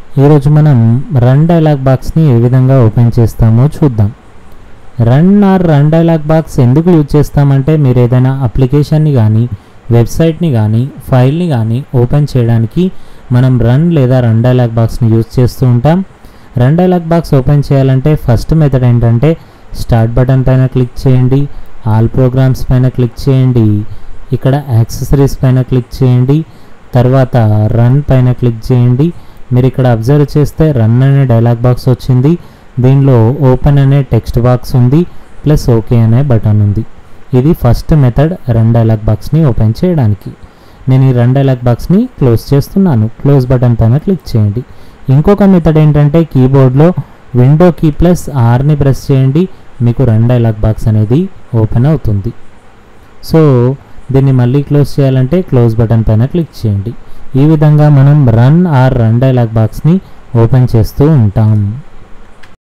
ఈరోజు మనం run dialog బాక్స్ని ఏ విధంగా ఓపెన్ చేస్తామో చూద్దాం run R run dialog box ఎందుకు యూజ్ చేస్తామంటే మీరు ఏదైనా అప్లికేషన్ని కానీ వెబ్సైట్ని కానీ ఫైల్ని కానీ ఓపెన్ చేయడానికి మనం రన్ లేదా రన్ డైలాగ్ బాక్స్ని యూజ్ చేస్తూ ఉంటాం రన్ డైలాగ్ బాక్స్ ఓపెన్ చేయాలంటే ఫస్ట్ మెథడ్ ఏంటంటే స్టార్ట్ బటన్ పైన క్లిక్ చేయండి ఆల్ ప్రోగ్రామ్స్ పైన క్లిక్ చేయండి ఇక్కడ యాక్సెసరీస్ పైన క్లిక్ చేయండి తర్వాత రన్ పైన క్లిక్ చేయండి మీరు ఇక్కడ అబ్జర్వ్ చేస్తే రన్ అనే డైలాగ్ బాక్స్ వచ్చింది దీనిలో ఓపెన్ అనే టెక్స్ట్ బాక్స్ ఉంది ప్లస్ ఓకే అనే బటన్ ఉంది ఇది ఫస్ట్ మెథడ్ రన్ డైలాగ్ బాక్స్ని ఓపెన్ చేయడానికి నేను ఈ రన్ డైలాగ్ బాక్స్ని క్లోజ్ చేస్తున్నాను క్లోజ్ బటన్ పైన క్లిక్ చేయండి ఇంకొక మెథడ్ ఏంటంటే కీబోర్డ్లో విండో కీ ప్లస్ ఆర్ని ప్రెస్ చేయండి మీకు రన్ డైలాగ్ బాక్స్ అనేది ఓపెన్ అవుతుంది సో దీన్ని మళ్ళీ క్లోజ్ చేయాలంటే క్లోజ్ బటన్ పైన క్లిక్ చేయండి ఈ విధంగా మనం రన్ ఆర్ రన్ డైలాగ్ బాక్స్ని ఓపెన్ చేస్తూ ఉంటాం